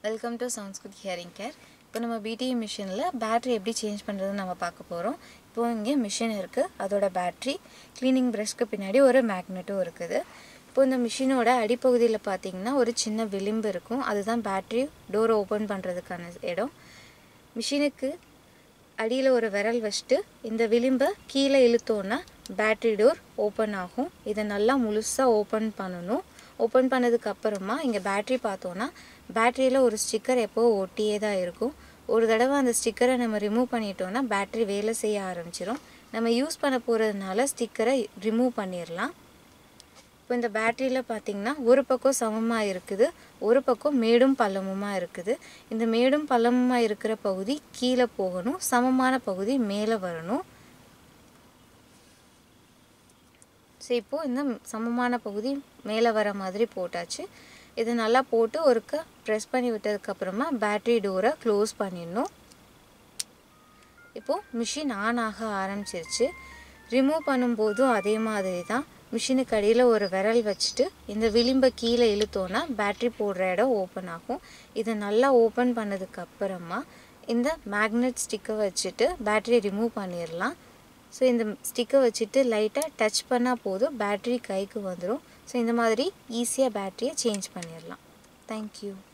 welcome to sounds good hearing care இப்போ நம்ம PDE மிஷினில் பேட்ரி எப்படி சேஞ்ச் பண்ணுறதுன்னு நம்ம பார்க்க போகிறோம் இப்போ இங்கே மிஷின் இருக்குது அதோட பேட்ரி க்ளீனிங் ப்ரஷ்க்கு பின்னாடி ஒரு மேக்னெட்டும் இருக்குது இப்போ இந்த மிஷினோட அடிப்பகுதியில் பார்த்தீங்கன்னா ஒரு சின்ன விளிம்பு இருக்கும் அதுதான் பேட்ரி டோரை ஓப்பன் பண்ணுறதுக்கான இடம் மிஷினுக்கு அடியில் ஒரு விரல் வச்சுட்டு இந்த விளிம்பை கீழே இழுத்தோன்னா பேட்ரி டோர் ஓப்பன் ஆகும் இதை நல்லா முழுசாக ஓப்பன் பண்ணணும் ஓப்பன் பண்ணதுக்கு அப்புறமா இங்கே பேட்ரி பார்த்தோன்னா பேட்டரியில் ஒரு ஸ்டிக்கர் எப்போ ஒட்டியே தான் இருக்கும் ஒரு தடவை அந்த ஸ்டிக்கரை நம்ம ரிமூவ் பண்ணிட்டோன்னா பேட்ரி வேலை செய்ய ஆரம்பிச்சிடும் நம்ம யூஸ் பண்ண போகிறதுனால ஸ்டிக்கரை ரிமூவ் பண்ணிடலாம் இப்போ இந்த பேட்டரியில் பார்த்தீங்கன்னா ஒரு பக்கம் சமமாக இருக்குது ஒரு பக்கம் மேடும் பள்ளமுமா இருக்குது இந்த மேடும் பள்ளமுமா இருக்கிற பகுதி கீழே போகணும் சமமான பகுதி மேலே வரணும் ஸோ இப்போது இந்த சமமான பகுதி மேலே வர மாதிரி போட்டாச்சு இதை நல்லா போட்டு ஒருக்க ப்ரெஸ் பண்ணி விட்டதுக்கப்புறமா பேட்ரி டோரை க்ளோஸ் பண்ணிடணும் இப்போது மிஷின் ஆன் ஆக ஆரம்பிச்சிருச்சு ரிமூவ் பண்ணும்போதும் அதே மாதிரி தான் மிஷினுக்கு அடியில் ஒரு விரல் வச்சுட்டு இந்த விளிம்பை கீழே இழுத்தோன்னா பேட்ரி போடுற இடம் ஓப்பன் ஆகும் இதை நல்லா ஓப்பன் பண்ணதுக்கு அப்புறமா இந்த மேக்னெட் ஸ்டிக்கை வச்சுட்டு பேட்டரியை ரிமூவ் பண்ணிடலாம் ஸோ இந்த ஸ்டிக்கை வச்சுட்டு லைட்டாக டச் பண்ணால் போதும் பேட்ரி கைக்கு வந்துடும் ஸோ இந்த மாதிரி ஈஸியாக பேட்டரியை சேஞ்ச் பண்ணிடலாம் தேங்க்யூ